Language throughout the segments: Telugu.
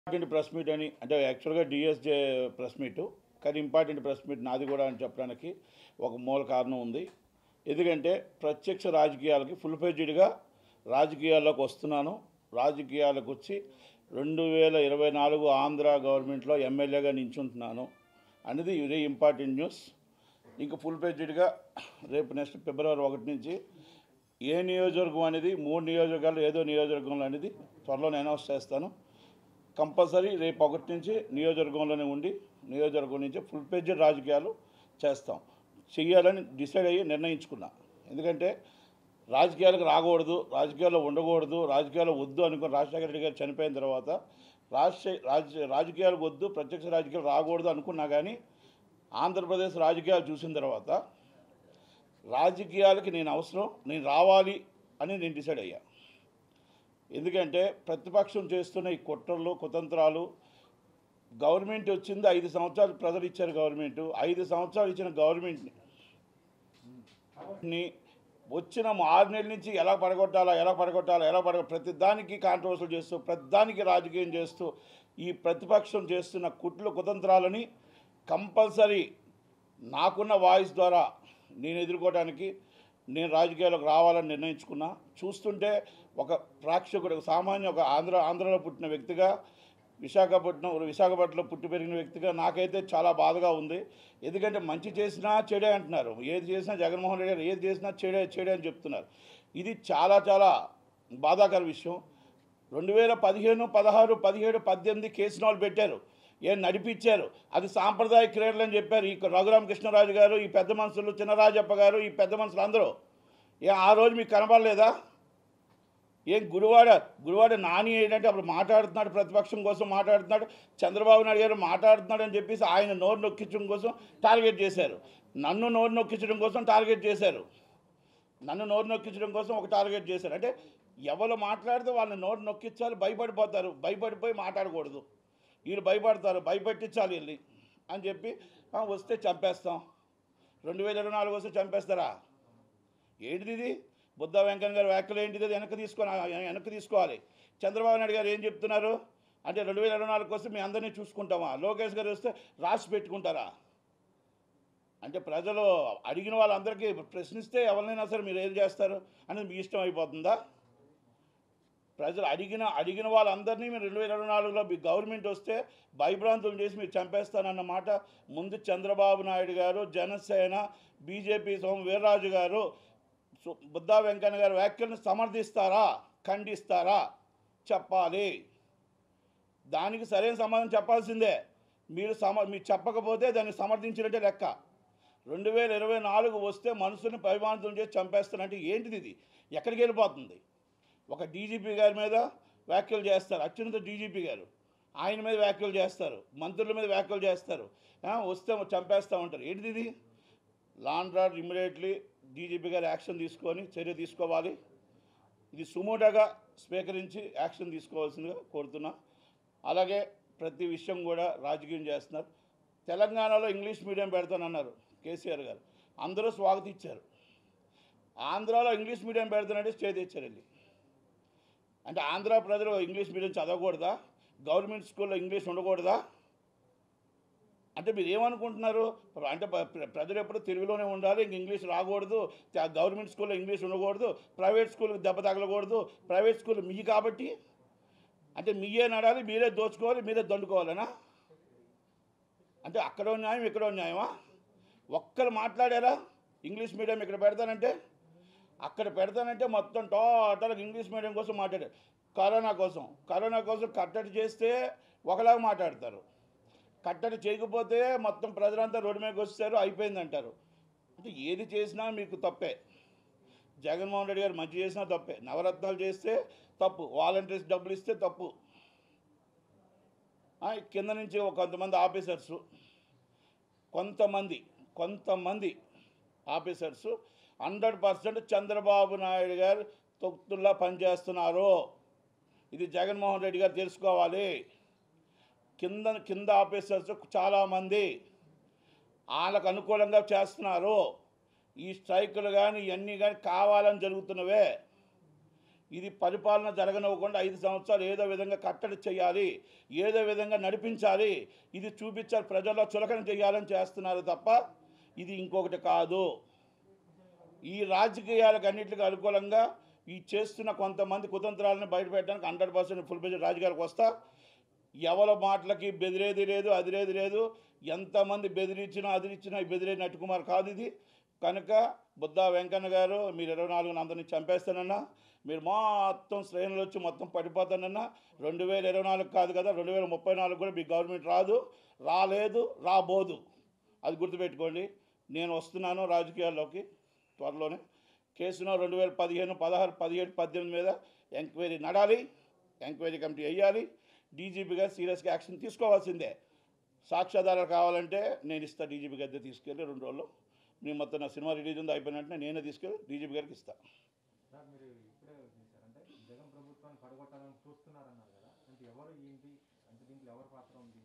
ఇంపార్టెంట్ ప్రెస్ మీట్ అని అంటే యాక్చువల్గా డిఎస్జే ప్రెస్ మీట్ కానీ ఇంపార్టెంట్ ప్రెస్ మీట్ నాది కూడా అని చెప్పడానికి ఒక మూల కారణం ఉంది ఎందుకంటే ప్రత్యక్ష రాజకీయాలకి ఫుల్ పేజీడ్గా రాజకీయాల్లోకి వస్తున్నాను రాజకీయాలకు వచ్చి రెండు వేల ఇరవై నాలుగు ఆంధ్ర గవర్నమెంట్లో ఎమ్మెల్యేగా నించుంటున్నాను అనేది వెరీ ఇంపార్టెంట్ న్యూస్ ఇంకా ఫుల్ పేజీడ్గా రేపు నెక్స్ట్ ఫిబ్రవరి ఒకటి నుంచి ఏ నియోజకవర్గం అనేది మూడు నియోజకవర్గాలు ఏదో నియోజకవర్గంలో అనేది త్వరలో అనౌన్స్ చేస్తాను కంపల్సరీ రేపు ఒకటి నుంచి నియోజకవర్గంలోనే ఉండి నియోజకవర్గం నుంచి ఫుల్ పేజ్ రాజకీయాలు చేస్తాం చెయ్యాలని డిసైడ్ అయ్యి నిర్ణయించుకున్నా ఎందుకంటే రాజకీయాలకు రాకూడదు రాజకీయాల్లో ఉండకూడదు రాజకీయాలు వద్దు అనుకుని రాజశేఖర రెడ్డి గారు చనిపోయిన తర్వాత రాజశే రాజ రాజకీయాలకు వద్దు ప్రత్యక్ష రాజకీయాలు రాకూడదు అనుకున్నా కానీ ఆంధ్రప్రదేశ్ రాజకీయాలు చూసిన తర్వాత రాజకీయాలకి నేను అవసరం నేను రావాలి అని నేను డిసైడ్ అయ్యా ఎందుకంటే ప్రతిపక్షం చేస్తున్న ఈ కుట్రలు కుతంత్రాలు గవర్నమెంట్ వచ్చింది ఐదు సంవత్సరాలు ప్రజలు ఇచ్చారు గవర్నమెంట్ ఐదు సంవత్సరాలు ఇచ్చిన గవర్నమెంట్ని ని వచ్చిన ఆరు నెలల నుంచి ఎలా పడగొట్టాలా ఎలా పడగొట్టాలా ఎలా పడగొ ప్రతి దానికి కాంట్రవర్సల్ చేస్తూ ప్రతి దానికి రాజకీయం చేస్తూ ఈ ప్రతిపక్షం చేస్తున్న కుట్లు కుతంత్రాలని కంపల్సరీ నాకున్న వాయిస్ ద్వారా నేను ఎదుర్కోవడానికి నేను రాజకీయాలకు రావాలని నిర్ణయించుకున్నా చూస్తుంటే ఒక ప్రేక్షకుడు ఒక సామాన్య ఒక ఆంధ్ర ఆంధ్రలో పుట్టిన వ్యక్తిగా విశాఖపట్నం విశాఖపట్నంలో పుట్టి పెరిగిన వ్యక్తిగా నాకైతే చాలా బాధగా ఉంది ఎందుకంటే మంచి చేసినా చెడే అంటున్నారు ఏది చేసినా జగన్మోహన్ రెడ్డి గారు ఏది చేసినా చెడే చెడే అని చెప్తున్నారు ఇది చాలా చాలా బాధాకర విషయం రెండు వేల పదిహేను పదహారు పదిహేడు పద్దెనిమిది కేసులు వాళ్ళు పెట్టారు ఏం నడిపించారు అది సాంప్రదాయ క్రీడలు అని చెప్పారు ఈ రఘురామ కృష్ణరాజు గారు ఈ పెద్ద మనుషులు చిన్నరాజప్ప గారు ఈ పెద్ద మనుషులు అందరూ ఏ ఆ రోజు మీకు కనబడలేదా ఏం గుడివాడ గుడివాడ నాని ఏంటంటే అప్పుడు మాట్లాడుతున్నాడు ప్రతిపక్షం కోసం మాట్లాడుతున్నాడు చంద్రబాబు నాయుడు గారు మాట్లాడుతున్నాడు అని చెప్పేసి ఆయన నోరు నొక్కించడం కోసం టార్గెట్ చేశారు నన్ను నోరు నొక్కించడం కోసం టార్గెట్ చేశారు నన్ను నోరు నొక్కించడం కోసం ఒక టార్గెట్ చేశారు అంటే ఎవరు మాట్లాడితే వాళ్ళని నోరు నొక్కించాలి భయపడిపోతారు భయపడిపోయి మాట్లాడకూడదు వీళ్ళు భయపడతారు భయపెట్టించాలి వీళ్ళని అని చెప్పి "ఆ, వస్తే చంపేస్తాం రెండు వేల ఇరవై నాలుగు వస్తే చంపేస్తారా ఏంటిది ఇది బుద్ధ వెంకయ్య గారి వ్యాఖ్యలు ఏంటిది అది వెనక్కి తీసుకొని వెనక్కి తీసుకోవాలి చంద్రబాబు నాయుడు గారు ఏం చెప్తున్నారు అంటే రెండు వేల ఇరవై నాలుగు వస్తే మీ అందరినీ చూసుకుంటామా లోకేష్ గారు వస్తే రాసి పెట్టుకుంటారా అంటే ప్రజలు అడిగిన వాళ్ళందరికీ ప్రశ్నిస్తే ఎవరినైనా సరే మీరు ఏం చేస్తారు అనేది మీ ఇష్టం అయిపోతుందా ప్రజలు అడిగిన అడిగిన వాళ్ళందరినీ మీరు రెండు వేల ఇరవై నాలుగులో మీ గవర్నమెంట్ వస్తే భయభ్రాంతులు చేసి మీరు చంపేస్తానన్న మాట ముందు చంద్రబాబు నాయుడు గారు జనసేన బీజేపీ సోమ వీర్రాజు గారు సు- బుద్ధా వెంకన్న గారి వ్యాఖ్యలను సమర్థిస్తారా ఖండిస్తారా చెప్పాలి దానికి సరైన సమాధానం చెప్పాల్సిందే మీరు సమ మీరు చెప్పకపోతే దాన్ని సమర్థించినట్టే లెక్క రెండు వేల ఇరవై నాలుగు వస్తే మనుషుల్ని భయభ్రాంతులు చేసి చంపేస్తానంటే ఏంటిది ఇది ఎక్కడికి వెళ్ళిపోతుంది ఒక డీజీపీ గారి మీద వ్యాఖ్యలు చేస్తారు అత్యున్నత డీజీపీ గారు ఆయన మీద వ్యాఖ్యలు చేస్తారు మంత్రుల మీద వ్యాఖ్యలు చేస్తారు ఆ, వస్తే చంపేస్తూ ఉంటారు ఏంటిది ఇది లాండ్ ఆర్డర్ ఇమ్మీడియట్లీ డీజీపీ గారు యాక్షన్ తీసుకొని చర్య తీసుకోవాలి ఇది సుమోటోగా స్వీకరించి యాక్షన్ తీసుకోవాల్సిందిగా కోరుతున్నా అలాగే ప్రతి విషయం కూడా రాజకీయం చేస్తున్నారు తెలంగాణలో ఇంగ్లీష్ మీడియం పెడతానన్నారు కేసీఆర్ గారు అందరూ స్వాగతించారు ఆంధ్రాలో ఇంగ్లీష్ మీడియం పెడతానంటే స్టే తెచ్చారు వెళ్ళి అంటే ఆంధ్ర ప్రజలు ఇంగ్లీష్ మీడియం చదవకూడదా గవర్నమెంట్ స్కూల్లో ఇంగ్లీష్ ఉండకూడదా అంటే మీరు ఏమనుకుంటున్నారు అంటే ప- ప్ర- ప్రజలు ఎప్పుడు తెలుగులోనే ఉండాలి ఇంక ఇంగ్లీష్ రాకూడదు త- గవర్నమెంట్ స్కూల్లో ఇంగ్లీష్ ఉండకూడదు ప్రైవేట్ స్కూల్కి దెబ్బ తగలకూడదు ప్రైవేట్ స్కూల్ మీ కాబట్టి అంటే మీయే నడాలి మీరే దోచుకోవాలి మీరే దండుకోవాలనా అంటే అక్కడో న్యాయం ఇక్కడో న్యాయమా ఒక్కరు మాట్లాడారా ఇంగ్లీష్ మీడియం ఇక్కడ పెడతానంటే అక్కడ పెడతానంటే మొత్తం టోటల్గా ఇంగ్లీష్ మీడియం కోసం మాట్లాడారు కరోనా కోసం కరోనా కోసం కట్టడి చేస్తే ఒకలాగా మాట్లాడతారు కట్టడి చేయకపోతే మొత్తం ప్రజలంతా రోడ్డు మీదకి వస్తారు అయిపోయిందంటారు అంటే ఏది చేసినా మీకు తప్పే జగన్మోహన్ రెడ్డి గారు మంచి చేసినా తప్పే నవరత్నాలు చేస్తే తప్పు వాలంటీర్స్ డబ్బులు ఇస్తే తప్పు ఆ, కింద నుంచి ఒక కొంతమంది ఆఫీసర్సు కొంతమంది కొంతమంది officers hundred percent Chandrababu Naidu garu తొత్తుల్లా పనిచేస్తున్నారు ఇది జగన్మోహన్ రెడ్డి గారు తెలుసుకోవాలి కింద కింద ఆఫీసర్స్ చాలామంది వాళ్ళకు అనుకూలంగా చేస్తున్నారు ఈ స్ట్రైకులు కానీ ఇవన్నీ కానీ కావాలని జరుగుతున్నవే ఇది పరిపాలన జరగనివ్వకుండా ఐదు సంవత్సరాలు ఏదో విధంగా కట్టడి చేయాలి ఏదో విధంగా నడిపించాలి ఇది చూపించాలి ప్రజల్లో చులకన చేయాలని చేస్తున్నారు తప్ప ఇది ఇంకొకటి కాదు ఈ రాజకీయాలకు అన్నింటికి అనుకూలంగా ఈ చేస్తున్న కొంతమంది కుతంత్రాలను బయటపెట్టడానికి హండ్రెడ్ పర్సెంట్ ఫుల్ పేజ్ రాజకీయాలకు వస్తా ఎవరి మాటలకి బెదిరేది లేదు అదిరేది లేదు ఎంతమంది బెదిరించినా అదిరించినా ఈ బెదిరే నట్టుకుమార్ కాదు ఇది కనుక బుద్ధా వెంకన్న గారు మీరు ఇరవై నాలుగున అందరినీ చంపేస్తానన్నా మీరు మొత్తం శ్రేణులు వచ్చి మొత్తం పడిపోతానన్నా రెండు వేల ఇరవై నాలుగు కాదు కదా రెండు వేల ముప్పై నాలుగు కూడా మీ గవర్నమెంట్ రాదు రాలేదు రాబోదు అది గుర్తుపెట్టుకోండి నేను వస్తున్నాను రాజకీయాల్లోకి త్వరలోనే కేసును రెండు వేల పదిహేను పదహారు పదిహేడు పద్దెనిమిది మీద ఎంక్వైరీ నడాలి ఎంక్వైరీ కమిటీ వేయాలి డీజీపీ గారు సీరియస్గా యాక్షన్ తీసుకోవాల్సిందే సాక్ష్యాధారాలు కావాలంటే నేను ఇస్తా డీజీపీ గారి దగ్గర తీసుకెళ్ళి రెండు రోజులు నేను మొత్తం నా సినిమా రిలీజ్ ఉంది అయిపోయిన వెంటనే నేనే తీసుకెళ్ళి డీజీపీ గారికి ఇస్తాను సార్ మీరు ఇప్పుడే చేశారు అంటే జగన్ ప్రభుత్వాన్ని పడగొట్టాలని చూస్తున్నారన్నారు కదా అంటే ఎవరు ఏంటి అంటే దీంట్లో ఎవరి పాత్ర ఉంది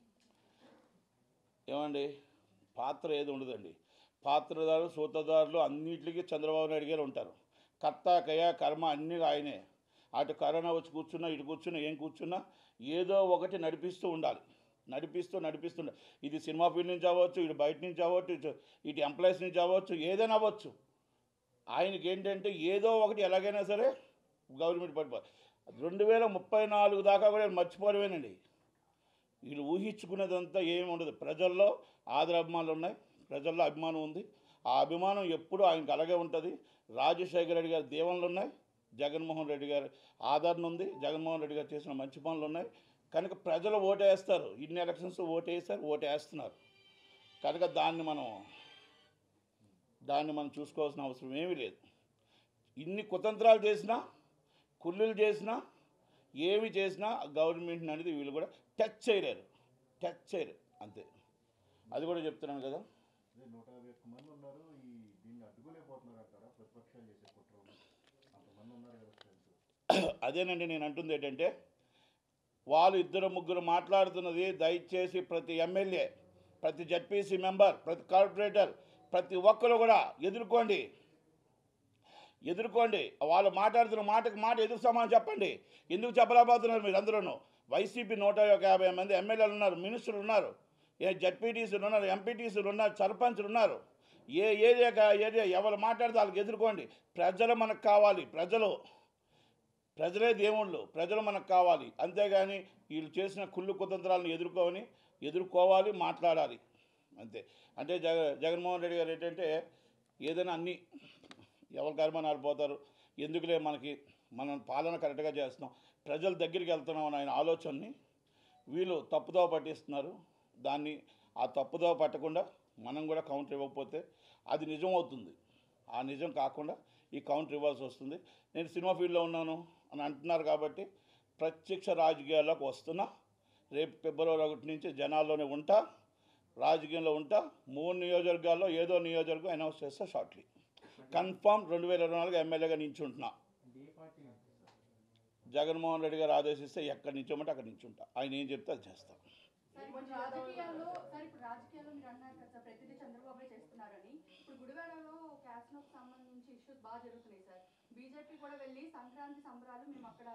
ఏమండి పాత్ర ఏది ఉండదండి పాత్రదారులు సూత్రధారులు అన్నిటికీ చంద్రబాబు నాయుడు గారు ఉంటారు కర్త కయ కర్మ అన్నీ ఆయనే అటు కరోనా వచ్చి కూర్చున్నా ఇటు కూర్చున్నా ఏం కూర్చున్నా ఏదో ఒకటి నడిపిస్తూ ఉండాలి నడిపిస్తూ నడిపిస్తూ ఉండాలి. ఇది సినిమా ఫీల్డ్ నుంచి అవ్వచ్చు ఇటు బయట నుంచి అవ్వచ్చు ఇటు ఇటు ఎంప్లాయీస్ నుంచి అవ్వచ్చు ఏదైనా అవ్వచ్చు ఆయనకి ఏంటంటే ఏదో ఒకటి ఎలాగైనా సరే గవర్నమెంట్ పడిపో రెండు వేల ముప్పై నాలుగు దాకా కూడా మర్చిపోవడమేనండి వీళ్ళు ఊహించుకునేదంతా ఏమి ఉండదు ప్రజల్లో ఆదర అభిమానులు ఉన్నాయి ప్రజల్లో అభిమానం ఉంది ఆ అభిమానం ఎప్పుడూ ఆయనకు అలాగే ఉంటుంది రాజశేఖర రెడ్డి గారి దీవెనలు ఉన్నాయి జగన్మోహన్ రెడ్డి గారి ఆదరణ ఉంది జగన్మోహన్ రెడ్డి గారు చేసిన మంచి పనులు ఉన్నాయి కనుక ప్రజలు ఓటేస్తారు ఇన్ని ఎలక్షన్స్ ఓటేస్తారు ఓటేస్తున్నారు కనుక దాన్ని మనం దాన్ని మనం చూసుకోవాల్సిన అవసరం ఏమీ లేదు ఇన్ని కుతంత్రాలు చేసినా కుళ్ళులు చేసినా ఏమి చేసినా గవర్నమెంట్ అనేది వీళ్ళు కూడా టచ్ చేయలేరు టచ్ చేయరు అంతే అది కూడా చెప్తున్నాను కదా అదే నూట యాభై ఒక్క మంది ఉన్నారు ఈ దీన్ని అడ్డుకోలేకపోతున్నారు అంటారా ప్రతిపక్షాలు చేసే కుట్రలు అంతమంది ఉన్నారు కదా ఫ్రెండ్స్ అదేనండి నేను అంటుంది ఏంటంటే వాళ్ళు ఇద్దరు ముగ్గురు మాట్లాడుతున్నది దయచేసి ప్రతి ఎమ్మెల్యే ప్రతి జడ్పీసీ మెంబర్ ప్రతి కార్పొరేటర్ ప్రతి ఒక్కరు కూడా ఎదుర్కోండి ఎదుర్కోండి వాళ్ళు మాట్లాడుతున్న మాటకి మాట ఎదురు సమానం చెప్పండి ఎందుకు చెప్పలేకపోతున్నారు మీరు అందరూ వైసీపీ నూట ఒక యాభై మంది ఎమ్మెల్యేలు ఉన్నారు మినిస్టర్లు ఉన్నారు ఏ జడ్పీటీసీలు ఉన్నారు ఎంపీటీసీలు ఉన్నారు సర్పంచ్లు ఉన్నారు ఏ ఏరియా కా- ఏరియా ఎవరు మాట్లాడితే వాళ్ళకి ఎదుర్కోండి ప్రజలు మనకు కావాలి ప్రజలు ప్రజలే దేవుళ్ళు ప్రజలు మనకు కావాలి అంతేగాని వీళ్ళు చేసిన కుళ్ళు కుతంత్రాలను ఎదుర్కొని ఎదుర్కోవాలి మాట్లాడాలి అంతే అంటే జగ జగన్మోహన్ రెడ్డి గారు ఏంటంటే ఏదైనా అన్నీ ఎవరి కర్మనాలు పోతారు ఎందుకులే మనకి మనం పాలన కరెక్ట్గా చేస్తున్నాం ప్రజల దగ్గరికి వెళ్తున్నాం అని ఆయన ఆలోచనని వీళ్ళు తప్పుదో పట్టిస్తున్నారు దాన్ని ఆ తప్పుదో పట్టకుండా మనం కూడా కౌంటర్ ఇవ్వకపోతే అది నిజం అవుతుంది ఆ నిజం కాకుండా ఈ కౌంటర్ ఇవ్వాల్సి వస్తుంది నేను సినిమా ఫీల్డ్లో ఉన్నాను అని అంటున్నారు కాబట్టి ప్రత్యక్ష రాజకీయాల్లోకి వస్తున్నా రేపు ఫిబ్రవరి ఒకటి నుంచి జనాల్లోనే ఉంటా రాజకీయంలో ఉంటా మూడు నియోజకవర్గాల్లో ఏదో నియోజకవర్గం అనౌన్స్ చేస్తా షార్ట్లీ కన్ఫామ్ రెండు వేల ఇరవై నాలుగు ఎమ్మెల్యేగా నించుంటున్నా అంటే ఏ పార్టీ నుంచి సార్ జగన్మోహన్ రెడ్డి గారు ఆదేశిస్తే ఎక్కడి నుంచోమంటే అక్కడి నుంచి ఉంటా ఆయన ఏం చెప్తే అది చేస్తాం సార్ ఇప్పుడు రాజకీయాల్లో సార్ ఇప్పుడు రాజకీయాల్లో మీరు అన్నారు కదా సార్ ప్రతిదీ చంద్రబాబే చేస్తున్నారని ఇప్పుడు గుడివాడలో క్యాస్ట్కి సంబంధించి ఇష్యూస్ బాగా జరుగుతున్నాయి సార్ బీజేపీ కూడా వెళ్ళి సంక్రాంతి సంబరాలు మేము అక్కడ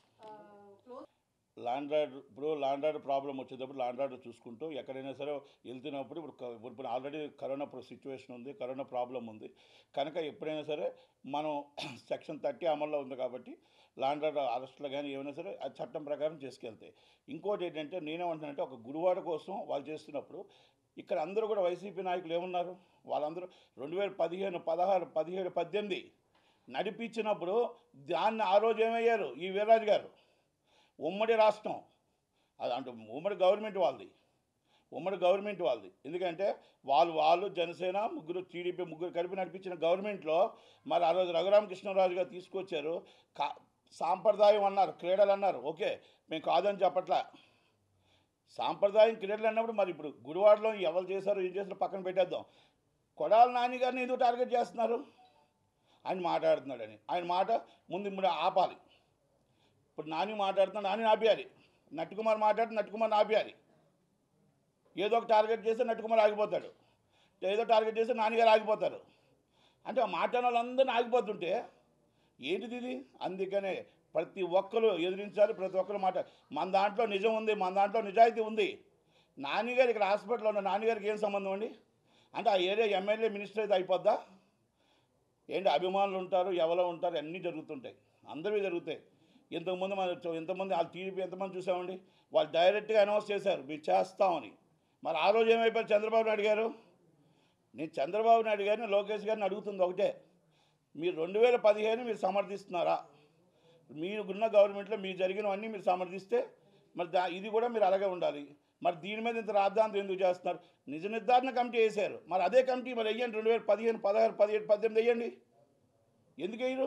క్లోజ్ ల్యాండ్ ఆర్డర్ ఇప్పుడు ల్యాండ్ ఆర్డర్ ప్రాబ్లం వచ్చేటప్పుడు ల్యాండ్ ఆర్డర్ చూసుకుంటూ ఎక్కడైనా సరే వెళ్తున్నప్పుడు ఇప్పుడు క- ఇప్పుడు ఆల్రెడీ కరోనా సిచ్యువేషన్ ఉంది కరోనా ప్రాబ్లం ఉంది కనుక ఎప్పుడైనా సరే మనం సెక్షన్ థర్టీ అమల్లో ఉంది కాబట్టి ల్యాండ్ ఆర్డర్ అరెస్ట్లో కానీ ఏమైనా సరే ఆ చట్టం ప్రకారం చేసుకెళ్తాయి ఇంకోటి ఏంటంటే నేనేమంటున్నానంటే ఒక గుడివాడ కోసం వాళ్ళు చేస్తున్నప్పుడు ఇక్కడ అందరూ కూడా వైసీపీ నాయకులు ఏమున్నారు వాళ్ళందరూ రెండు వేల పదిహేను పదహారు పదిహేడు పద్దెనిమిది నడిపించినప్పుడు దాన్ని ఆ రోజు ఏమయ్యారు ఈ వీర్రాజు గారు ఉమ్మడి రాష్ట్రం అది అంటే ఉమ్మడి గవర్నమెంట్ వాళ్ళది ఉమ్మడి గవర్నమెంట్ వాళ్ళది ఎందుకంటే వాళ్ళు వాళ్ళు జనసేన ముగ్గురు టీడీపీ ముగ్గురు కలిపి నడిపించిన గవర్నమెంట్లో మరి ఆ రోజు రఘురామకృష్ణరాజు గారు తీసుకొచ్చారు కా సాంప్రదాయం అన్నారు క్రీడలు అన్నారు ఓకే మేము కాదని చెప్పట్లా సాంప్రదాయం క్రీడలు అన్నప్పుడు మరి ఇప్పుడు గుడివాడలో ఎవరు చేశారు ఏం చేశారో పక్కన పెట్టేద్దాం కొడాల నాని గారిని ఎందుకు టార్గెట్ చేస్తున్నారు ఆయన మాట్లాడుతున్నాడని ఆయన మాట ముందు ముందు ఆపాలి ఇప్పుడు నాని మాట్లాడుతున్నా నాని ఆపేయాలి నట్టుకుమార్ మాట్లాడితే నట్టుకుమార్ ఆపేయాలి ఏదో ఒక టార్గెట్ చేస్తే నట్టుకుమార్ ఆగిపోతాడు ఏదో టార్గెట్ చేస్తే నాన్నగారు ఆగిపోతారు అంటే ఆ మాట్లాడిన వాళ్ళందరినీ ఆగిపోతుంటే ఏంటిది ఇది అందుకనే ప్రతి ఒక్కరు ఎదిరించాలి ప్రతి ఒక్కరు మాట మన దాంట్లో నిజం ఉంది మన దాంట్లో నిజాయితీ ఉంది నాన్నగారు ఇక్కడ హాస్పిటల్లో ఉన్న నాన్నగారికి ఏం సంబంధం అండి అంటే ఆ ఏరియా ఎమ్మెల్యే మినిస్టర్ అయితే అయిపోద్దా ఏంటి అభిమానులు ఉంటారు ఎవరో ఉంటారు అన్నీ జరుగుతుంటాయి అందరివి జరుగుతాయి ఇంతకుముందు మన ఇంతమంది వాళ్ళు టీడీపీ ఎంతమంది చూసామండి వాళ్ళు డైరెక్ట్గా అనౌన్స్ చేశారు మేము చేస్తామని మరి ఆ రోజు ఏమైపోయారు చంద్రబాబు నాయుడు గారు నేను చంద్రబాబు నాయుడు గారిని లోకేష్ గారిని అడుగుతుంది ఒకటే మీరు రెండు వేల పదిహేను మీరు సమర్థిస్తున్నారా మీకున్న గవర్నమెంట్లో మీ జరిగినవన్నీ మీరు సమర్థిస్తే మరి దా ఇది కూడా మీరు అలాగే ఉండాలి మరి దీని మీద ఇంత రాద్ధాంతం ఎందుకు చేస్తున్నారు నిజ నిర్ధారణ కమిటీ వేశారు మరి అదే కమిటీ మరి వెయ్యండి రెండు వేల పదిహేను పదహారు పదిహేడు పద్దెనిమిది వెయ్యండి ఎందుకు వేయరు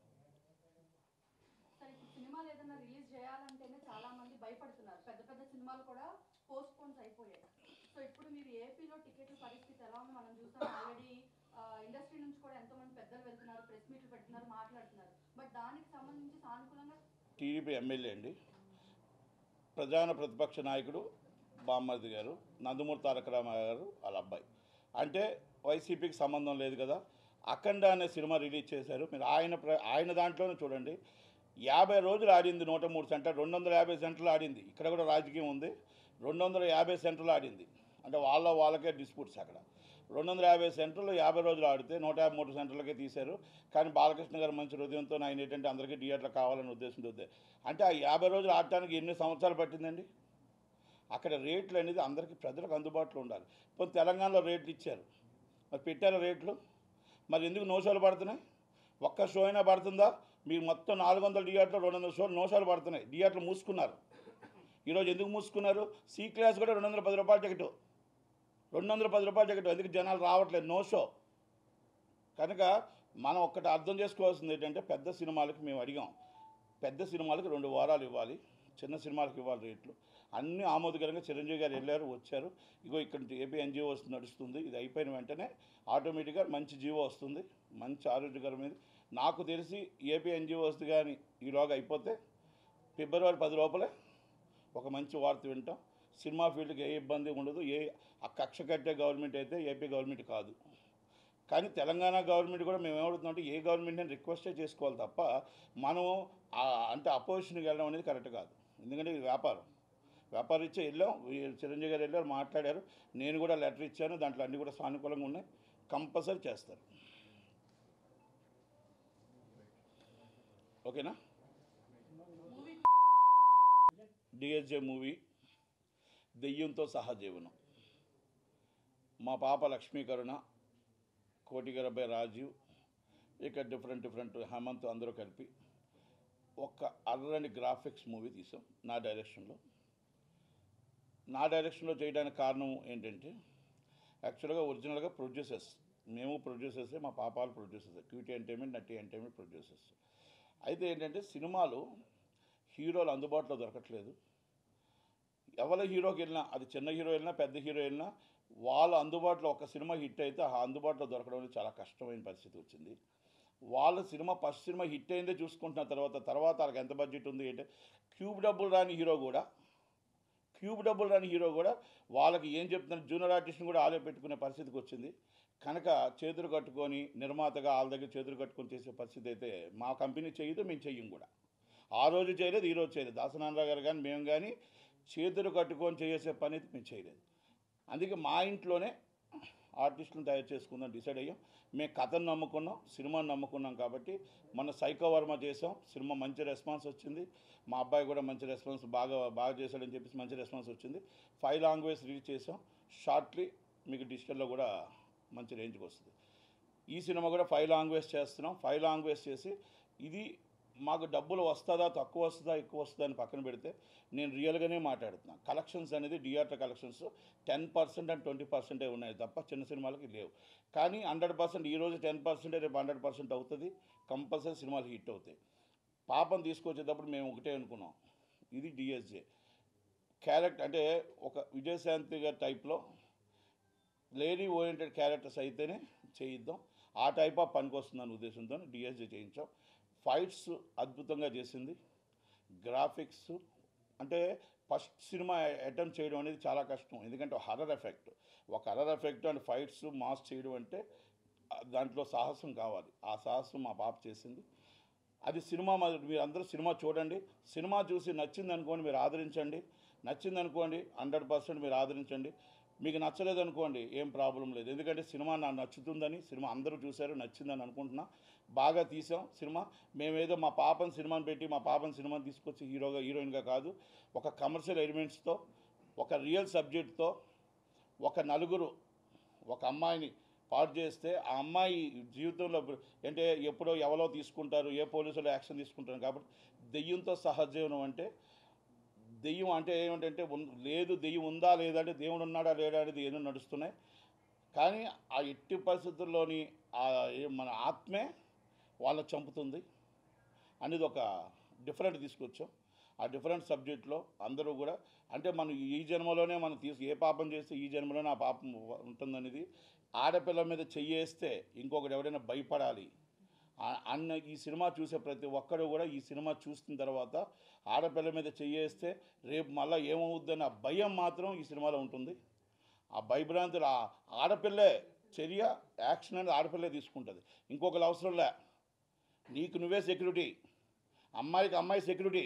సార్ ఇప్పుడు సినిమాలు ఏదైనా రిలీజ్ చేయాలంటేనే చాలా మంది భయపడుతున్నారు పెద్ద పెద్ద సినిమాలు కూడా పోస్ట్ పోన్స్ అయిపోయాయి సో ఇప్పుడు మీరు ఏపీలో టికెట్ల పరిస్థితి ఎలా ఉందో మనం చూసాం ఆల్రెడీ ఇండస్ట్రీ నుంచి కూడా ఎంతో మంది పెద్దలు వెళ్తున్నారు ప్రెస్ మీట్లు పెడుతున్నారు మాట్లాడుతున్నారు బట్ దానికి సంబంధించి సానుకూలంగా టీడీపీ ఎమ్మెల్యే అండి ప్రధాన ప్రతిపక్ష నాయకుడు బామ్మర్ది గారు నందమూరి తారక రామారావు గారు వాళ్ళ అబ్బాయి అంటే వైసీపీకి సంబంధం లేదు కదా అఖండ అనే సినిమా రిలీజ్ చేశారు మీరు ఆయన ప్ర- ఆయన దాంట్లోనే చూడండి యాభై రోజులు ఆడింది నూట మూడు సెంటర్ రెండు వందల యాభై సెంటర్లు ఆడింది ఇక్కడ కూడా రాజకీయం ఉంది రెండు వందల యాభై సెంటర్లు ఆడింది అంటే వాళ్ళ వాళ్ళకే డిస్ప్యూట్స్ అక్కడ రెండు వందల యాభై సెంటర్లు యాభై రోజులు ఆడితే నూట యాభై మూడు సెంటర్లకే తీశారు కానీ బాలకృష్ణ గారు మంచి హృదయంతో ఆయన ఏంటంటే అందరికీ థియేటర్ కావాలని ఉద్దేశంతో ఉంది. అంటే ఆ యాభై రోజులు ఆడటానికి ఎన్ని సంవత్సరాలు పట్టిందండి అక్కడ రేట్లు అనేది అందరికీ ప్రజలకు అందుబాటులో ఉండాలి ఇప్పుడు తెలంగాణలో రేట్లు ఇచ్చారు మరి పెట్టారు రేట్లు మరి ఎందుకు నోషాలు పడుతున్నాయి ఒక్క షో అయినా పడుతుందా మీరు మొత్తం నాలుగు వందల థియేటర్లు రెండు వందల షోలు నోషాలు పడుతున్నాయి థియేటర్లు మూసుకున్నారు ఈరోజు ఎందుకు మూసుకున్నారు సి క్లాస్ కూడా రెండు వందల పది రూపాయల టికెట్ రెండు వందల పది రూపాయల టికెట్ ఎందుకు జనాలు రావట్లేదు నో షో కనుక మనం ఒక్కటి అర్థం చేసుకోవాల్సింది ఏంటంటే పెద్ద సినిమాలకు మేము అడిగాం పెద్ద సినిమాలకు రెండు వారాలు ఇవ్వాలి చిన్న సినిమాలకు ఇవ్వాలి రేట్లు అన్నీ ఆమోదకరంగా చిరంజీవి గారు వెళ్ళారు వచ్చారు ఇగో ఇక్కడ నుంచి ఏపీ ఎన్జిఓ వస్తుంది నడుస్తుంది ఇది అయిపోయిన వెంటనే ఆటోమేటిక్గా మంచి జీవో వస్తుంది మంచి ఆరోగ్యకరమైనది నాకు తెలిసి ఏపీ ఎన్జిఓ వస్తుంది కానీ ఈలోగా అయిపోతే ఫిబ్రవరి పది లోపలే ఒక మంచి వార్త వింటాం సినిమా ఫీల్డ్కి ఏ ఇబ్బంది ఉండదు ఏ ఆ కక్ష కట్టే గవర్నమెంట్ అయితే ఏపీ గవర్నమెంట్ కాదు కానీ తెలంగాణ గవర్నమెంట్ కూడా మేము ఏమవుతుందంటే ఏ గవర్నమెంట్ అని రిక్వెస్టే చేసుకోవాలి తప్ప మనం ఆ- అంటే అపోజిషన్కి వెళ్ళడం అనేది కరెక్ట్ కాదు ఎందుకంటే ఇది వ్యాపారం వ్యాపారం ఇచ్చే వెళ్ళాం ఈ చిరంజీవి గారు వెళ్ళారు మాట్లాడారు నేను కూడా లెటర్ ఇచ్చాను దాంట్లో అన్నీ కూడా సానుకూలంగా ఉన్నాయి కంపల్సరీ చేస్తారు ఓకేనా మూవీ డిఎస్జే మూవీ దెయ్యంతో సహజీవనం మా పాప లక్ష్మీకరుణ కోటిగరపై రాజీవ్ ఇక డిఫరెంట్ డిఫరెంట్ హేమంత్ అందరూ కలిపి ఒక అర్రని గ్రాఫిక్స్ మూవీ తీసాం నా డైరెక్షన్లో నా డైరెక్షన్లో చేయడానికి కారణం ఏంటంటే యాక్చువల్గా ఒరిజినల్గా ప్రొడ్యూసర్స్ మేము ప్రొడ్యూసర్స్ మా పాపాలు ప్రొడ్యూసర్స్ క్యూటీ ఎంటర్టైన్మెంట్ నటి ఎంటర్టైన్మెంట్ ప్రొడ్యూసర్స్ అయితే ఏంటంటే సినిమాలు హీరోలు అందుబాటులో దొరకట్లేదు ఎవరి హీరోకి వెళ్ళినా అది చిన్న హీరో వెళ్ళినా పెద్ద హీరో వెళ్ళినా వాళ్ళ అందుబాటులో ఒక సినిమా హిట్ అయితే ఆ అందుబాటులో దొరకడం అనేది చాలా కష్టమైన పరిస్థితి వచ్చింది వాళ్ళ సినిమా ఫస్ట్ సినిమా హిట్ అయిందే చూసుకుంటున్న తర్వాత తర్వాత వాళ్ళకి ఎంత బడ్జెట్ ఉంది అంటే క్యూబ్ డబ్బులు రాని హీరో కూడా క్యూబ్ డబ్బులు రాని హీరో కూడా వాళ్ళకి ఏం చెప్తున్నారు జూనియర్ ఆర్టిస్ట్ని కూడా ఆలే పెట్టుకునే పరిస్థితికి వచ్చింది కనుక చేతులు కట్టుకొని నిర్మాతగా వాళ్ళ దగ్గర చేతులు కట్టుకొని చేసే పరిస్థితి అయితే మా కంపెనీ చేయదు మేము చెయ్యం కూడా ఆ రోజు చేయలేదు ఈ రోజు చేయలేదు దాసనారాయణ గారు కానీ మేము కానీ చేతులు కట్టుకొని చేసే పని అయితే మేము చేయలేదు అందుకే మా ఇంట్లోనే ఆర్టిస్టులను తయారు చేసుకుందాం డిసైడ్ అయ్యాం మేము కథను నమ్ముకున్నాం సినిమాని నమ్ముకున్నాం కాబట్టి మన సైకో వర్మ చేసాం సినిమా మంచి రెస్పాన్స్ వచ్చింది మా అబ్బాయి కూడా మంచి రెస్పాన్స్ బాగా బాగా చేశాడని చెప్పేసి మంచి రెస్పాన్స్ వచ్చింది ఫైవ్ లాంగ్వేజ్ రిలీజ్ చేసాం షార్ట్లీ మీకు డిజిటల్లో కూడా మంచి రేంజ్కి వస్తుంది ఈ సినిమా కూడా ఫైవ్ లాంగ్వేజ్ చేస్తున్నాం ఫైవ్ లాంగ్వేజ్ చేసి ఇది మాకు డబ్బులు వస్తుందా తక్కువ వస్తుందా ఎక్కువ వస్తుందా అని పక్కన పెడితే నేను రియల్గానే మాట్లాడుతున్నాను కలెక్షన్స్ అనేది theatre collections ten percent and twenty పర్సెంటే ఉన్నాయి తప్ప చిన్న సినిమాలకి లేవు కానీ హండ్రెడ్ పర్సెంట్ ఈరోజు టెన్ పర్సెంటే రేపు హండ్రెడ్ పర్సెంట్ అవుతుంది కంపల్సరీ సినిమాలు హిట్ అవుతాయి పాపం తీసుకొచ్చేటప్పుడు మేము ఒకటే అనుకున్నాం ఇది డిఎస్జే క్యారెక్టర్ అంటే ఒక విజయశాంతి గారి టైప్లో లేడీ ఓరియంటెడ్ క్యారెక్టర్స్ అయితేనే చేయిద్దాం ఆ టైప్ ఆఫ్ పనికి వస్తుందన్న ఉద్దేశంతో డిఎస్జే చేయించాం ఫైట్స్ అద్భుతంగా చేసింది గ్రాఫిక్స్ అంటే ఫస్ట్ సినిమా అటెంప్ట్ చేయడం అనేది చాలా కష్టం ఎందుకంటే హర్రర్ ఎఫెక్ట్ ఒక horror effect and fights mass చేయడం అంటే ఆ, దాంట్లో సాహసం కావాలి ఆ సాహసం మా పాప చేసింది అది సినిమా మరి మీరు అందరూ సినిమా చూడండి సినిమా చూసి నచ్చింది అనుకోండి మీరు ఆదరించండి నచ్చింది అనుకోండి హండ్రెడ్ పర్సెంట్ మీరు ఆదరించండి మీకు నచ్చలేదు అనుకోండి ఏం ప్రాబ్లం లేదు ఎందుకంటే సినిమా నాకు నచ్చుతుందని సినిమా అందరూ చూశారు నచ్చిందని అనుకుంటున్నా బాగా తీసాం సినిమా మేమేదో మా పాపని సినిమాని పెట్టి మా పాపని సినిమాని తీసుకొచ్చి హీరోగా హీరోయిన్గా కాదు ఒక కమర్షియల్ ఎలిమెంట్స్తో ఒక రియల్ సబ్జెక్ట్తో ఒక నలుగురు ఒక అమ్మాయిని పాడు చేస్తే ఆ అమ్మాయి జీవితంలో ఇప్పుడు అంటే ఎప్పుడో ఎవరో తీసుకుంటారు ఏ పోలీసులు యాక్షన్ తీసుకుంటారు కాబట్టి దెయ్యంతో సహజీవనం అంటే దెయ్యం అంటే ఏమిటంటే ఉన్- లేదు దెయ్యం ఉందా లేదా అంటే దేవుడు ఉన్నాడా లేడా అనేది ఏదో నడుస్తున్నాయి కానీ ఆ ఎట్టి పరిస్థితుల్లోని ఆ ఏ- మన ఆత్మే వాళ్ళని చంపుతుంది అనేది ఒక డిఫరెంట్ తీసుకొచ్చాం ఆ డిఫరెంట్ సబ్జెక్ట్లో అందరూ కూడా అంటే మనం ఈ జన్మలోనే మనం తీసు ఏ పాపం చేస్తే ఈ జన్మలోనే ఆ పాపం ఉంటుందనేది ఆడపిల్ల మీద చెయ్యేస్తే ఇంకొకటి ఎవడైనా భయపడాలి ఆ- అన్న ఈ సినిమా చూసే ప్రతి ఒక్కరు కూడా ఈ సినిమా చూసిన తర్వాత ఆడపిల్ల మీద చెయ్యేస్తే రేపు మళ్ళీ ఏమవుద్దన్న భయం మాత్రం ఈ సినిమాలో ఉంటుంది ఆ భయభ్రాంతులు ఆ ఆడపిల్లే చర్య యాక్షన్ అనేది ఆడపిల్లే తీసుకుంటుంది ఇంకొకరు అవసరం లే నీకు నువ్వే సెక్యూరిటీ అమ్మాయికి అమ్మాయి సెక్యూరిటీ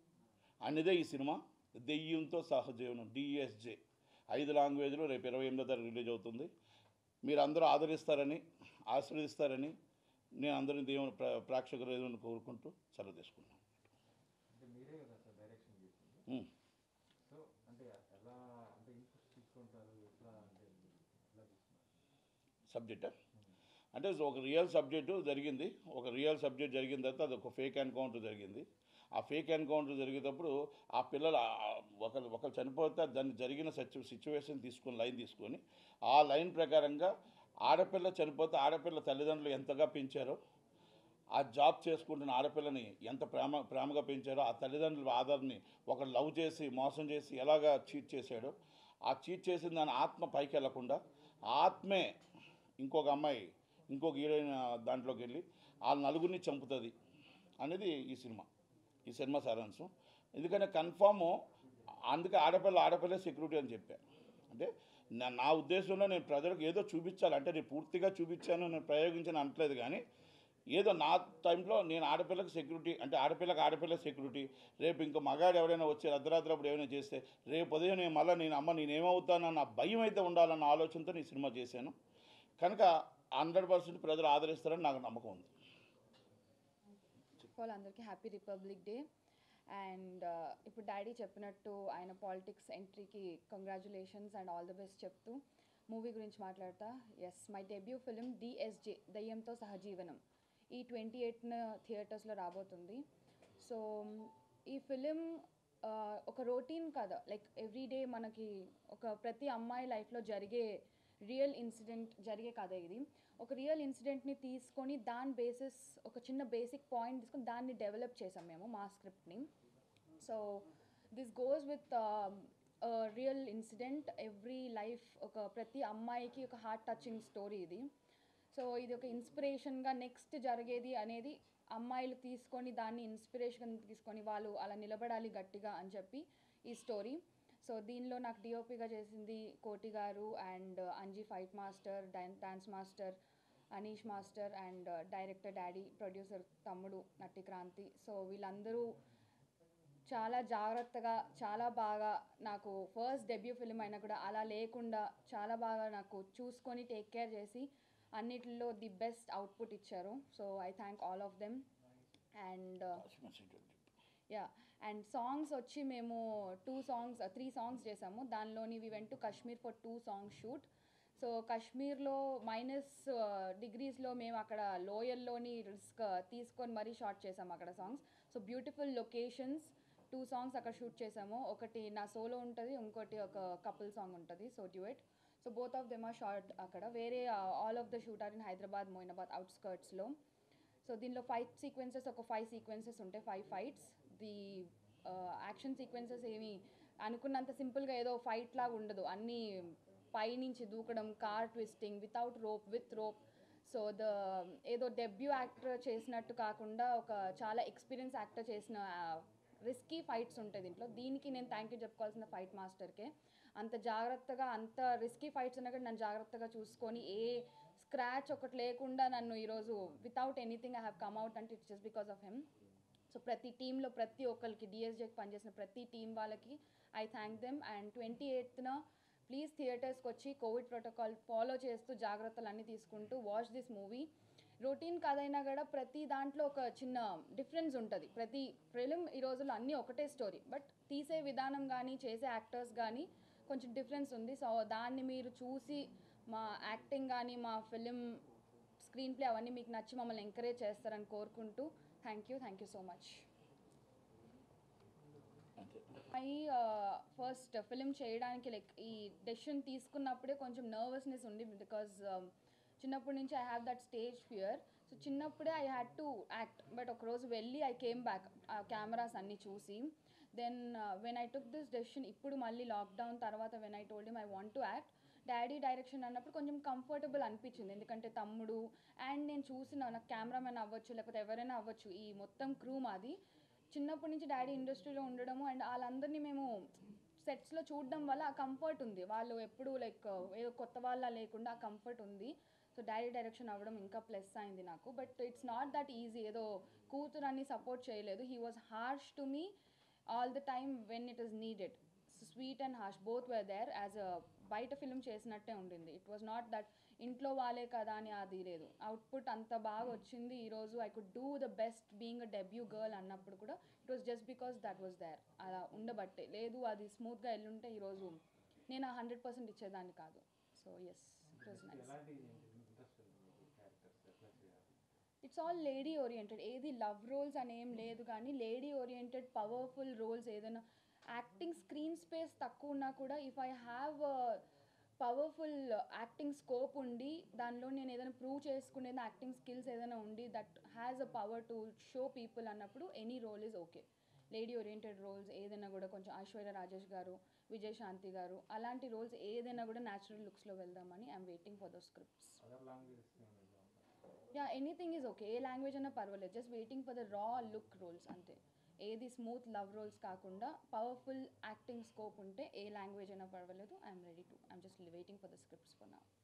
అనేదే ఈ సినిమా దెయ్యంతో సహజీవనం డిఎస్జే ఐదు లాంగ్వేజ్లో రేపు ఇరవై ఎనిమిదో తారీఖు రిలీజ్ అవుతుంది మీరు అందరూ ఆదరిస్తారని ఆశీర్వదిస్తారని నేను అందరిని దేవుని ప్ర ప్రేక్షకులు దేవుని కోరుకుంటూ సెలవు తీసుకున్నాను అంటే మీరే కదా సార్ డైరెక్షన్ చేసింది ఉమ్. సో అంటే ఎలా అంటే ఇన్పుట్స్ తీసుకుంటారు ఎట్లా అంటే ఎలా తీసుకున్నారు సబ్జెక్ట్ అంటే ఒక రియల్ సబ్జెక్టు జరిగింది ఒక రియల్ సబ్జెక్ట్ జరిగిన తర్వాత అది ఒక ఫేక్ ఎన్కౌంటర్ జరిగింది ఆ ఫేక్ ఎన్కౌంటర్ జరిగేటప్పుడు ఆ పిల్లలు ఆ- ఒకరు ఒకరు చనిపోతే దాన్ని జరిగిన సిచ్యు సిచ్యువేషన్ తీసుకొని లైన్ తీసుకొని ఆ లైన్ ప్రకారంగా ఆడపిల్ల చనిపోతే ఆడపిల్ల తల్లిదండ్రులు ఎంతగా పెంచారో ఆ జాబ్ చేసుకుంటున్న ఆడపిల్లని ఎంత ప్రేమ ప్రేమగా పెంచారో ఆ తల్లిదండ్రుల ఆధార్ని ఒకరు లవ్ చేసి మోసం చేసి ఎలాగా చీట్ చేశాడో ఆ చీట్ చేసిన దాని ఆత్మ పైకి వెళ్లకుండా ఆ ఆత్మే ఇంకొక అమ్మాయి ఇంకొక హీరోయిన్ దాంట్లోకి వెళ్ళి ఆ నలుగురిని చంపుతుంది అనేది ఈ సినిమా ఈ సినిమా సారాంశం ఎందుకంటే కన్ఫామ్ అందుకే ఆడపిల్ల ఆడపిల్ల సెక్యూరిటీ అని చెప్పా అంటే నా నా ఉద్దేశంలో నేను ప్రజలకు ఏదో చూపించాలి అంటే నేను పూర్తిగా చూపించాను నేను ప్రయోగించాను అనట్లేదు కానీ ఏదో నా టైంలో నేను ఆడపిల్లకి సెక్యూరిటీ అంటే ఆడపిల్లకి ఆడపిల్ల సెక్యూరిటీ రేపు ఇంకో మగాడు ఎవరైనా వచ్చి అర్ధరాత్రి అప్పుడు ఏమైనా చేస్తే రేపు ఉదయం నేను మళ్ళీ నేను అమ్మ నేను ఏమవుతానన్న భయం అయితే ఉండాలన్న ఆలోచనతో నేను సినిమా చేశాను కనుక హండ్రెడ్ పర్సెంట్ ప్రజలు ఆదరిస్తారని నాకు నమ్మకం ఉంది ఆఫ్ ఆల్ అందరికీ హ్యాపీ రిపబ్లిక్ డే అండ్ ఇప్పుడు డాడీ చెప్పినట్టు ఆయన పాలిటిక్స్ ఎంట్రీకి congratulations and all the best చెప్తూ మూవీ గురించి మాట్లాడతా as my debut film DSJ దయ్యంతో సహజీవనం ఈ ట్వంటీ ఎయిట్న థియేటర్స్లో రాబోతుంది సో ఈ ఫిలిం ఒక రొటీన్ కథ లైక్ ఎవ్రీడే మనకి ఒక ప్రతి అమ్మాయి లైఫ్లో జరిగే రియల్ ఇన్సిడెంట్ జరిగే కథ ఇది ఒక రియల్ ఇన్సిడెంట్ని తీసుకొని దాని బేసిస్ ఒక చిన్న బేసిక్ పాయింట్ తీసుకొని దాన్ని డెవలప్ చేసాం మేము మా స్క్రిప్ట్ని so this goes with real incident every life ఒక ప్రతి అమ్మాయికి ఒక హార్ట్ టచింగ్ స్టోరీ ఇది సో ఇది ఒక ఇన్స్పిరేషన్గా నెక్స్ట్ జరిగేది అనేది అమ్మాయిలు తీసుకొని దాన్ని ఇన్స్పిరేషన్ తీసుకొని వాళ్ళు అలా నిలబడాలి గట్టిగా అని చెప్పి ఈ స్టోరీ సో దీనిలో నాకు డిఓపిగా చేసింది కోటి గారు and Anji fight master dance master Anish master and director daddy producer తమ్ముడు నట్టి క్రాంతి సో వీళ్ళందరూ చాలా జాగ్రత్తగా చాలా బాగా నాకు ఫస్ట్ డెబ్యూ ఫిలిం అయినా కూడా అలా లేకుండా చాలా బాగా నాకు చూసుకొని టేక్ కేర్ చేసి అన్నిటిలో ది బెస్ట్ అవుట్పుట్ ఇచ్చారు so I thank all of them and yeah and songs వచ్చి మేము టూ సాంగ్స్ త్రీ సాంగ్స్ చేసాము దానిలోని we went to Kashmir for two songs shoot so కాశ్మీర్లో మైనస్ డిగ్రీస్లో మేము అక్కడ లోయల్లోని రిస్క్ తీసుకొని మరీ షార్ట్ చేసాము అక్కడ songs so beautiful locations two songs అక్కడ షూట్ చేసాము ఒకటి నా సోలో ఉంటుంది ఇంకోటి ఒక కపుల్ సాంగ్ ఉంటుంది so duet so both of them are shot అక్కడ వేరే all of the shoot are in Hyderabad Moinabad అవుట్స్కర్ట్స్లో సో దీనిలో ఫైవ్ సీక్వెన్సెస్ ఒక ఫైవ్ సీక్వెన్సెస్ ఉంటాయి five fights the action sequences ఏమి అనుకున్నంత సింపుల్గా ఏదో ఫైట్ లాగా ఉండదు అన్నీ పైనుంచి దూకడం car twisting without rope with rope so the ఏదో డెబ్యూ యాక్టర్ చేసినట్టు కాకుండా ఒక చాలా ఎక్స్పీరియన్స్ యాక్టర్ చేసిన రిస్కీ ఫైట్స్ ఉంటాయి దీంట్లో దీనికి నేను థ్యాంక్ యూ చెప్పుకోవాల్సిన ఫైట్ మాస్టర్కే అంత జాగ్రత్తగా అంత రిస్కీ ఫైట్స్ ఉన్నా కూడా నన్ను జాగ్రత్తగా చూసుకొని ఏ స్క్రాచ్ ఒకటి లేకుండా నన్ను ఈరోజు without anything I have come out అంటే it's just because of him so ప్రతి టీంలో ప్రతి ఒక్కరికి డిఎస్జేకి పనిచేసిన ప్రతి టీం వాళ్ళకి I thank them and twenty ఎయిత్న ప్లీజ్ థియేటర్స్కి వచ్చి కోవిడ్ ప్రోటోకాల్ ఫాలో చేస్తూ జాగ్రత్తలు అన్నీ తీసుకుంటూ వాచ్ దిస్ మూవీ రొటీన్ కథ అయినా కూడా ప్రతి దాంట్లో ఒక చిన్న డిఫరెన్స్ ఉంటుంది ప్రతి ఫిలిం ఈ రోజుల్లో అన్నీ ఒకటే స్టోరీ బట్ తీసే విధానం కానీ చేసే యాక్టర్స్ కానీ కొంచెం డిఫరెన్స్ ఉంది సో దాన్ని మీరు చూసి మా యాక్టింగ్ కానీ మా ఫిలిం స్క్రీన్ ప్లే అవన్నీ మీకు నచ్చి మమ్మల్ని ఎంకరేజ్ చేస్తారని కోరుకుంటూ thank you thank you so much అంతే మై ఫస్ట్ ఫిలిం చేయడానికి లైక్ ఈ డెసిషన్ తీసుకున్నప్పుడే కొంచెం నర్వస్నెస్ ఉంది బికాజ్ చిన్నప్పటి నుంచి I have that stage fear so చిన్నప్పుడే I had to act but ఒకరోజు వెళ్ళి ఐ కేమ్ బ్యాక్ ఆ కెమెరాస్ అన్నీ చూసి then when I took this decision ఇప్పుడు మళ్ళీ లాక్డౌన్ తర్వాత when I told I want to act daddy direction అన్నప్పుడు కొంచెం కంఫర్టబుల్ అనిపించింది ఎందుకంటే తమ్ముడు అండ్ నేను చూసిన నాకు కెమెరామెన్ అవ్వచ్చు లేకపోతే ఎవరైనా అవ్వచ్చు ఈ మొత్తం క్రూ మాది చిన్నప్పటి నుంచి డాడీ ఇండస్ట్రీలో ఉండడము అండ్ వాళ్ళందరినీ మేము సెట్స్లో చూడడం వల్ల ఆ కంఫర్ట్ ఉంది వాళ్ళు ఎప్పుడు లైక్ ఏదో కొత్త వాళ్ళ లేకుండా ఆ కంఫర్ట్ ఉంది సో డాడీ డైరెక్షన్ అవ్వడం ఇంకా ప్లస్ అయింది నాకు but it's not that easy ఏదో కూతురు అని సపోర్ట్ చేయలేదు he was harsh to me all the time when it is needed sweet and harsh both were there as a బయట ఫిల్మ్ చేసినట్టే ఉండింది ఇట్ వాజ్ నాట్ దట్ ఇంట్లో వాళ్ళే కదా అని అది లేదు అవుట్పుట్ అంత బాగా వచ్చింది ఈరోజు I could do the best being a debut girl అన్నప్పుడు కూడా it was just because that was there అలా ఉండబట్టే లేదు అది స్మూత్గా వెళ్ళుంటే ఈరోజు నేను హండ్రెడ్ పర్సెంట్ ఇచ్చేదాన్ని కాదు so yes it was nice ఎలాంటి ఇంట్రెస్ట్ క్యారెక్టర్స్ ఎట్లా చేయాలి ఇట్స్ ఆల్ లేడీ ఓరియంటెడ్ ఏది లవ్ రోల్స్ అని ఏం లేదు కానీ లేడీ ఓరియంటెడ్ పవర్ఫుల్ రోల్స్ ఏదైనా యాక్టింగ్ స్క్రీన్ స్పేస్ తక్కువ ఉన్నా కూడా if I have powerful acting scope ఉండి దానిలో నేను ఏదైనా ప్రూవ్ చేసుకునేది యాక్టింగ్ స్కిల్స్ ఏదైనా ఉండి that has a power to show people అన్నప్పుడు any role is okay lady oriented roles ఏదైనా కూడా కొంచెం ఐశ్వర్య రాజేష్ గారు విజయ్ శాంతి గారు అలాంటి రోల్స్ ఏదైనా కూడా న్యాచురల్ లుక్స్లో వెళ్దామని I'm waiting for the scripts other languages yeah anything is okay ఏ లాంగ్వేజ్ అయినా పర్వాలేదు just waiting for the raw look roles అంతే ఏది స్మూత్ లవ్ రోల్స్ కాకుండా పవర్ఫుల్ యాక్టింగ్ స్కోప్ ఉంటే ఏ లాంగ్వేజ్ అయినా పర్వాలేదు I'm ready to I'm just waiting for the scripts for నా